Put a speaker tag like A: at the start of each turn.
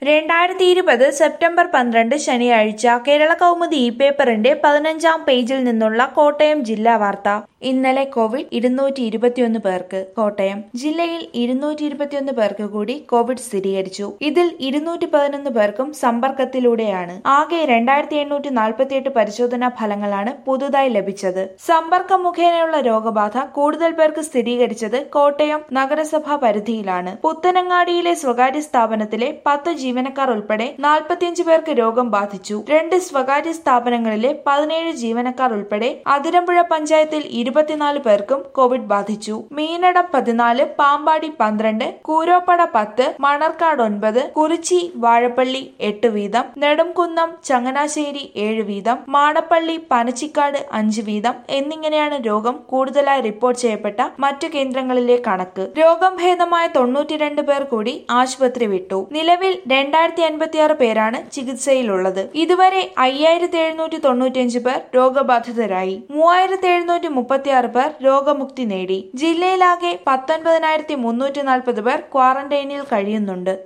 A: രണ്ടായിരത്തി ഇരുപത് സെപ്റ്റംബർ പന്ത്രണ്ട് ശനിയാഴ്ച കേരള കൗമുദി ഇ പേപ്പറിന്റെ പതിനഞ്ചാം പേജിൽ നിന്നുള്ള കോട്ടയം ജില്ലാ വാർത്ത ഇന്നലെ കോവിഡ് ഇരുന്നൂറ്റി ഇരുപത്തിയൊന്ന് പേർക്ക് കോട്ടയം ജില്ലയിൽ ഇരുന്നൂറ്റി ഇരുപത്തിയൊന്ന് പേർക്ക് കൂടി കോവിഡ് സ്ഥിരീകരിച്ചു ഇതിൽ ഇരുന്നൂറ്റി പതിനൊന്ന് പേർക്കും സമ്പർക്കത്തിലൂടെയാണ് ആകെ രണ്ടായിരത്തി എണ്ണൂറ്റി നാൽപ്പത്തിയെട്ട് പരിശോധനാ ഫലങ്ങളാണ് പുതുതായി ലഭിച്ചത് സമ്പർക്കം മുഖേനയുള്ള രോഗബാധ കൂടുതൽ പേർക്ക് സ്ഥിരീകരിച്ചത് കോട്ടയം നഗരസഭാ പരിധിയിലാണ് പുത്തനങ്ങാടിയിലെ സ്വകാര്യ സ്ഥാപനത്തിലെ പത്ത് ജീവനക്കാർ ഉൾപ്പെടെ നാൽപ്പത്തിയഞ്ച് പേർക്ക് രോഗം ബാധിച്ചു രണ്ട് സ്വകാര്യ സ്ഥാപനങ്ങളിലെ പതിനേഴ് ജീവനക്കാർ ഉൾപ്പെടെ അതിരമ്പുഴ പഞ്ചായത്തിൽ ഇരുപത്തിനാല് പേർക്കും കോവിഡ് ബാധിച്ചു മീനടം പതിനാല് പാമ്പാടി പന്ത്രണ്ട് കൂരോപ്പട പത്ത് മണർക്കാട് ഒൻപത് കുറിച്ചി വാഴപ്പള്ളി എട്ട് വീതം നെടുംകുന്നം ചങ്ങനാശ്ശേരി ഏഴ് വീതം മാടപ്പള്ളി പനച്ചിക്കാട് അഞ്ച് വീതം എന്നിങ്ങനെയാണ് രോഗം കൂടുതലായി റിപ്പോർട്ട് ചെയ്യപ്പെട്ട മറ്റു കേന്ദ്രങ്ങളിലെ കണക്ക് രോഗം ഭേദമായ തൊണ്ണൂറ്റിരണ്ട് പേർ കൂടി ആശുപത്രി വിട്ടു നിലവിൽ രണ്ടായിരത്തി അൻപത്തിയാറ് പേരാണ് ചികിത്സയിലുള്ളത് ഇതുവരെ അയ്യായിരത്തി എഴുന്നൂറ്റി തൊണ്ണൂറ്റിയഞ്ച് പേർ രോഗബാധിതരായി മൂവായിരത്തി എഴുന്നൂറ്റി മുപ്പത്തിയാറ് പേർ രോഗമുക്തി നേടി ജില്ലയിലാകെ പത്തൊൻപതിനായിരത്തി മുന്നൂറ്റി നാൽപ്പത് പേർ ക്വാറന്റൈനിൽ കഴിയുന്നുണ്ട്